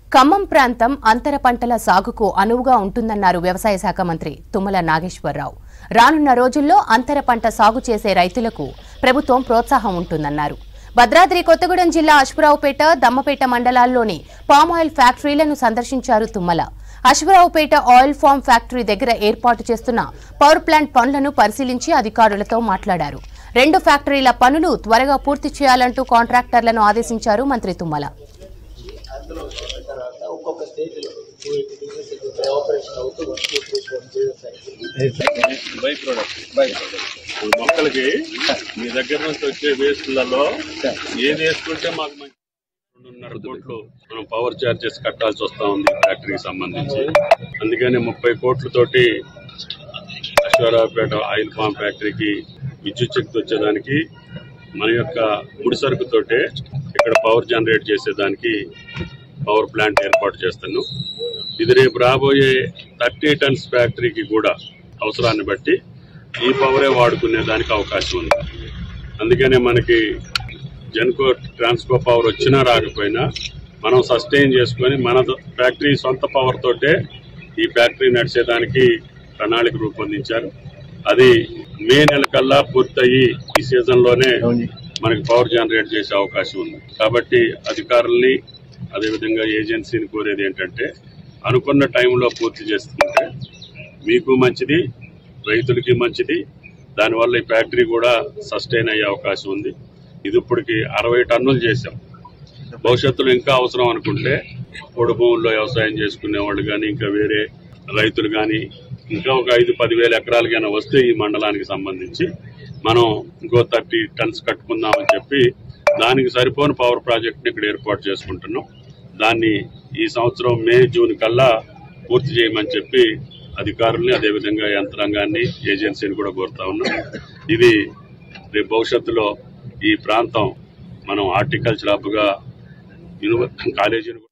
ఖమ్మం ప్రాంతం అంతర పంటల సాగుకు అనువుగా ఉంటుందన్నారు వ్యవసాయ శాఖ మంత్రి తుమ్మల నాగేశ్వరరావు రానున్న రోజుల్లో అంతర పంట సాగు చేసే రైతులకు ప్రభుత్వం ప్రోత్సాహం ఉంటుందన్నారు భద్రాద్రి కొత్తగూడెం జిల్లా అశ్వరావుపేట దమ్మపేట మండలాల్లోని పామ్ ఆయిల్ ఫ్యాక్టరీలను సందర్శించారు Tummala Aswaraopeta oil palm factory దగ్గర ఏర్పాటు చేస్తున్న పవర్ ప్లాంట్ పనులను పరిశీలించి అధికారులతో మాట్లాడారు రెండు ఫ్యాక్టరీల పనులు త్వరగా పూర్తి చేయాలంటూ కాంట్రాక్టర్లను ఆదేశించారు మంత్రి తుమ్మల అందులో వచ్చిన తర్వాత ఒక్కొక్క స్టేజ్లో టూ ఎయిటీ డిగ్రీస్ ఆపరేషన్ అవుతూ one two three four zero byproduct byproduct మొక్కలకి మీ దగ్గర నుంచి వచ్చే వేస్ట్లలో ఏది వేసుకుంటే మాకు మంచి రెండున్నర కోట్లు మనం పవర్ చార్జెస్ కట్టాల్సి వస్తా ఉంది ఫ్యాక్టరీకి సంబంధించి అందుకని ముప్పై కోట్లతోటి అశ్వరావుపేట ఆయిల్ పామ్ ఫ్యాక్టరీకి విద్యుత్ శక్తి వచ్చేదానికి మన యొక్క ముడి సరుకుతోటే ఇక్కడ పవర్ జనరేట్ చేసేదానికి పవర్ ప్లాంట్ ఏర్పాటు చేస్తాను ఇది రేపు రాబోయే థర్టీ టన్స్ ఫ్యాక్టరీకి కూడా అవసరాన్ని బట్టి ఈ పవరే వాడుకునే దానికి అవకాశం ఉంది అందుకనే మనకి జెన్కో ట్రాన్స్కో పవర్ వచ్చినా రాకపోయినా మనం సస్టైన్ చేసుకొని మన ఫ్యాక్టరీ సొంత పవర్ తోటే ఈ ఫ్యాక్టరీ నడిచేదానికి ప్రణాళిక రూపొందించారు అది మే నెల కల్లా పూర్తయి ఈ సీజన్లోనే మనకి పవర్ జనరేట్ చేసే అవకాశం ఉంది కాబట్టి అధికారుల్ని అదేవిధంగా ఏజెన్సీని కోరేది ఏంటంటే అనుకున్న టైంలో పూర్తి చేసుకుంటే మీకు మంచిది రైతులకి మంచిది దానివల్ల ఈ ఫ్యాక్టరీ కూడా సస్టైన్ అయ్యే అవకాశం ఉంది ఇది ఇప్పటికి అరవై టన్నులు చేసాం భవిష్యత్తులో ఇంకా అవసరం అనుకుంటే పొడి భూముల్లో వ్యవసాయం చేసుకునే వాళ్ళు కానీ ఇంకా వేరే రైతులు కానీ ఇంకా ఒక ఐదు పదివేల ఎకరాలకైనా వస్తే ఈ మండలానికి సంబంధించి మనం ఇంకో థర్టీ టన్స్ కట్టుకుందామని చెప్పి దానికి సరిపోని పవర్ ప్రాజెక్ట్ని ఇక్కడ ఏర్పాటు చేసుకుంటున్నాం దాన్ని ఈ సంవత్సరం మే జూన్ కల్లా పూర్తి చేయమని చెప్పి అధికారుల్ని అదేవిధంగా యంత్రాంగాన్ని ఏజెన్సీని కూడా కోరుతా ఉన్నాం ఇది రేపు భవిష్యత్తులో ఈ ప్రాంతం మనం హార్టికల్చర్ హబ్గా యూనివర్ కాలేజీని